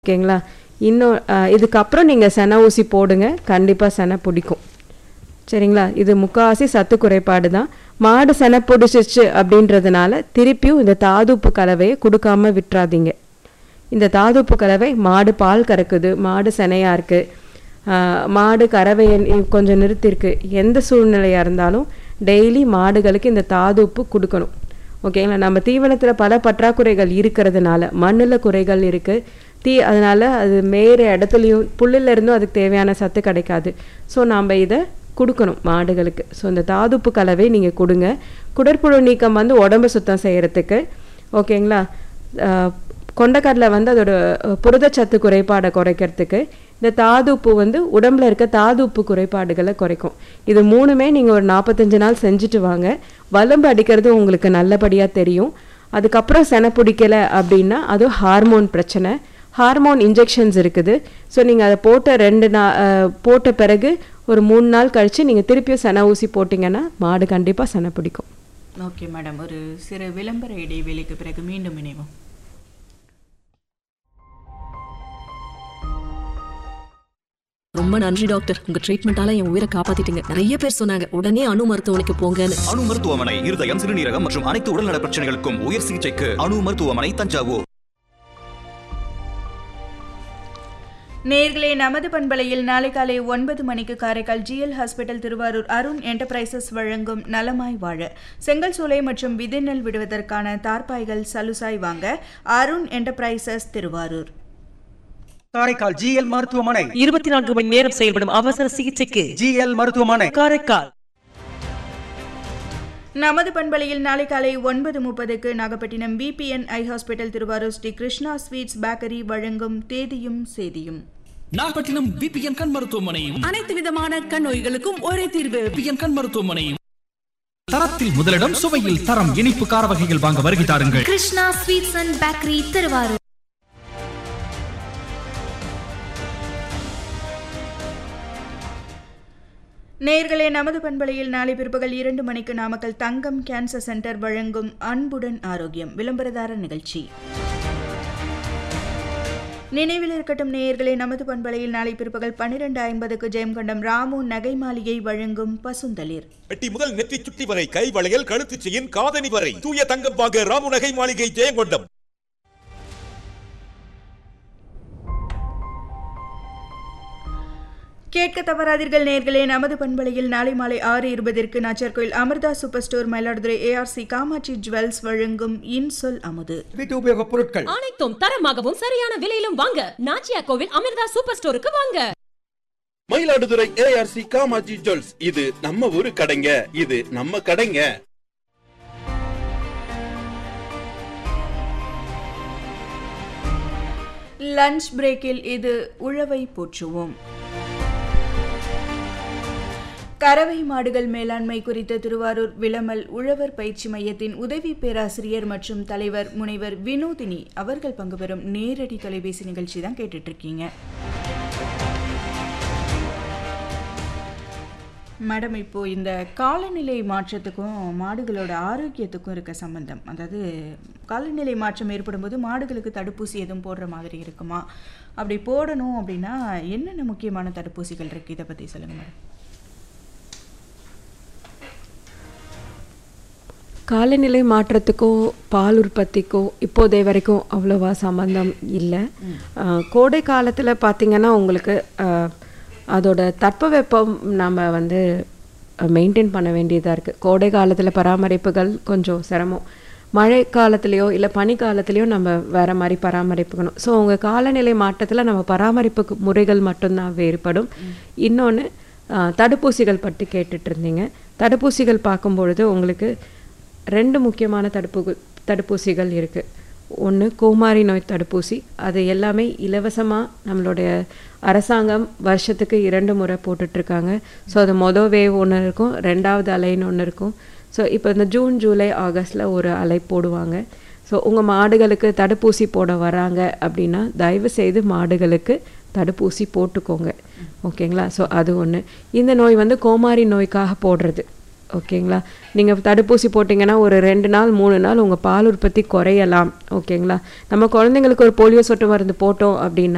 ஓகேங்களா இன்னும் அஹ், இதுக்கப்புறம் நீங்கள் செனை ஊசி போடுங்க கண்டிப்பாக செனை பிடிக்கும் சரிங்களா இது முக்காவாசி சத்து குறைபாடு தான் மாடு செனை பிடிச்சிச்சு அப்படின்றதுனால திருப்பியும் இந்த தாதுப்பு கலவையை கொடுக்காம விட்டுறாதீங்க இந்த தாதுப்பு கலவை மாடு பால் கறக்குது மாடு செனையாக இருக்குது மாடு கறவையை நி- கொஞ்சம் நிறுத்திருக்கு எந்த சூழ்நிலையாக இருந்தாலும் டெய்லி மாடுகளுக்கு இந்த தாதுப்பு கொடுக்கணும் ஓகேங்களா நம்ம தீவனத்தில் பல பற்றாக்குறைகள் இருக்கிறதுனால மண்ணில் குறைகள் இருக்குது தீ அதனால் அது மேற இடத்துலையும் புல்லுல இருந்தும் அதுக்கு தேவையான சத்து கிடைக்காது ஸோ நாம் இதை கொடுக்கணும் மாடுகளுக்கு ஸோ இந்த தாதுப்பு கலவை நீங்கள் கொடுங்க குடற்புழு நீக்கம் வந்து உடம்பு சுத்தம் செய்கிறதுக்கு ஓகேங்களா அஹ், கொண்டைக்கடலை வந்து அதோட அஹ், புரதச்சத்து குறைபாடை குறைக்கிறதுக்கு இந்த தாதுப்பு வந்து உடம்புல இருக்க தாதுப்பு குறைபாடுகளை குறைக்கும் இது மூணுமே நீங்கள் ஒரு நாற்பத்தஞ்சு நாள் செஞ்சுட்டு வாங்க வலும்பு அடிக்கிறது உங்களுக்கு நல்லபடியாக தெரியும் அதுக்கப்புறம் செனை பிடிக்கல அப்படின்னா அது ஹார்மோன் பிரச்சனை ஹார்மோன் இன்ஜெக்ஷன்ஸ் இருக்குது ஸோ நீங்கள் அதை போட்ட ரெண்டு நா அஹ், போட்ட பிறகு ஒரு மூணு நாள் கழித்து நீங்கள் திருப்பியும் செனை ஊசி போட்டிங்கன்னா மாடு கண்டிப்பாக செனை பிடிக்கும் ஓகே மேடம் ஒரு சிறு விளம்பர இடைவேளைக்கு பிறகு மீண்டும் இணைவோம் ரொம்ப நன்றி டாக்டர் உங்க ட்ரீட்மெண்டால என் உயிரை காப்பாத்திட்டீங்க நிறைய பேர் சொன்னாங்க உடனே அணு மருத்துவமனைக்கு போங்கன்னு அணு மருத்துவமனை இருதயம் சிறுநீரகம் மற்றும் அனைத்து உடல்நல பிரச்சனைகளுக்கும் உயர் சிகிச்சைக்கு அணு மருத்துவமனை தஞ்சாவூர் நேர்களே நமது பண்பலையில் நாளை காலை ஒன்பது மணிக்கு Karaikal GL hospital Thiruvarur Arun enterprises வழங்கும் நலமாய் வாழ செங்கல் சூளை மற்றும் விதைநெல் விடுவதற்கான தார்பாய்கள் சலுசாய் வாங்க அருண் என்டர்பிரைசஸ் திருவாரூர் காரைக்கால் ஜிஎல் மருத்துவமனை இருபத்தி நான்கு மணி நேரம் செயல்படும் அவசர சிகிச்சைக்கு ஜிஎல் மருத்துவமனை காரைக்கால் நமது பண்பலையில் நாளை காலை ஒன்பது முப்பதுக்கு Nagapattinam PBN eye hospital Thiruvarur Sri Krishna sweets bakery வழங்கும் தேதியும் சேதியும் நாகப்பட்டினம் பிபிஎன் கண் மருத்துவமனையும் அனைத்து விதமான கண் நோய்களுக்கும் ஒரே தீர்வு பிபிஎன் கண் மருத்துவமனையும் தரத்தில் முதலிடம் சுவையில் தரம் இனிப்பு கார வகைகள் வாங்க வருகை தாருங்கள் Krishna sweets and bakery Thiruvarur நேர்களே நமது பண்பலையில் நாளை பிற்பகல் இரண்டு மணிக்கு நாமக்கல் தங்கம் கேன்சர் சென்டர் வழங்கும் அன்புடன் ஆரோக்கியம் விளம்பரதார நிகழ்ச்சி நினைவில் இருக்கட்டும் நேயர்களே நமது பண்பலையில் நாளை பிற்பகல் பன்னிரண்டு ஐம்பதுக்கு ஜெயம்கண்டம் ராமு நகை மாளிகை வழங்கும் பசுந்தளிர் வெட்டி முதல் நெற்றி சுட்டி வரை கை வளையல் கழுத்துச் செயின் காதணி வரை தூய தங்கம் வாங்க ராமுநகை மாளிகை ஜெயங்கொண்டம் கேட்க தவறாதீர்கள் நேர்களே நமது பண்பலையில் நாளை மாலை ஆறு இருபதிற்கு Nachiarkoil Amirtha super store Mayiladuthurai ARC Kamatchi jewels வழங்கும் இன்சொல் அமுது வீட்டு உபயோகப் பொருட்கள் அனைத்தும் தரமாகவும் சரியான விலையிலும் வாங்க நாச்சியா கோவில் அமிர்தா சூப்பர் ஸ்டோருக்கு வாங்க மயிலாடுதுறை ஏஆர்சி காமாஜி ஜுவல்ஸ் இது நம்ம ஊரு கடைங்க இது நம்ம கடைங்க லஞ்ச் பிரேக்கில் இது உழவை போற்றுவோம் கறவை மாடுகள் மேலாண்மை குறித்த திருவாரூர் விளமல் உழவர் பயிற்சி மையத்தின் உதவி பேராசிரியர் மற்றும் தலைவர் முனைவர் வினோதினி அவர்கள் பங்கு பெறும் நேரடி தொலைபேசி நிகழ்ச்சி தான் கேட்டுட்டு இருக்கீங்க மேடம் இப்போ இந்த காலநிலை மாற்றத்துக்கும் மாடுகளோட ஆரோக்கியத்துக்கும் இருக்க சம்பந்தம் அதாவது காலநிலை மாற்றம் ஏற்படும் போது மாடுகளுக்கு தடுப்பூசி எதுவும் போடுற மாதிரி இருக்குமா அப்படி போடணும் அப்படின்னா என்னென்ன முக்கியமான தடுப்பூசிகள் இருக்கு இதை பத்தி சொல்லுங்க மேடம் காலநிலை மாற்றத்துக்கோ பால் உற்பத்திக்கோ இப்போதைய வரைக்கும் அவ்வளோவா சம்பந்தம் இல்லை ஆஹ், கோடை காலத்தில் பார்த்தீங்கன்னா உங்களுக்கு ஆஹ், அதோட தட்பவெப்பம் நம்ம வந்து மெயின்டைன் பண்ண வேண்டியதாக இருக்குது கோடை காலத்தில் பராமரிப்புகள் கொஞ்சம் சிரமம் மழை காலத்துலேயோ இல்லை பனி காலத்துலேயோ நம்ம வேறு மாதிரி பராமரிப்புக்கணும் ஸோ உங்கள் காலநிலை மாற்றத்தில் நம்ம பராமரிப்பு முறைகள் மட்டும்தான் வேறுபடும் இன்னொன்று தடுப்பூசிகள் பற்றி கேட்டுட்டு இருந்தீங்க தடுப்பூசிகள் பார்க்கும்பொழுது உங்களுக்கு ரெண்டு முக்கியமான தடுப்பு தடுப்பூசிகள் இருக்குது ஒன்று கோமாரி நோய் தடுப்பூசி அது எல்லாமே இலவசமாக நம்மளுடைய அரசாங்கம் வருஷத்துக்கு இரண்டு முறை போட்டுட்ருக்காங்க ஸோ அது மொதல் வேவ் ஒன்று இருக்கும் ரெண்டாவது அலைன்னு ஒன்று இருக்கும் ஸோ இப்போ இந்த ஜூன் ஜூலை ஆகஸ்டில் ஒரு அலை போடுவாங்க ஸோ உங்கள் மாடுகளுக்கு தடுப்பூசி போட வராங்க அப்படின்னா தயவு செய்து மாடுகளுக்கு தடுப்பூசி போட்டுக்கோங்க ஓகேங்களா ஸோ அது ஒன்று இந்த நோய் வந்து கோமாரி நோய்க்காக போடுறது ஓகேங்களா நீங்கள் தடுப்பூசி போட்டிங்கன்னா ஒரு ரெண்டு நாள் மூணு நாள் உங்கள் பால் உற்பத்தி குறையலாம் ஓகேங்களா நம்ம குழந்தைங்களுக்கு ஒரு போலியோ சொட்டு மருந்து போட்டோம் அப்படின்னா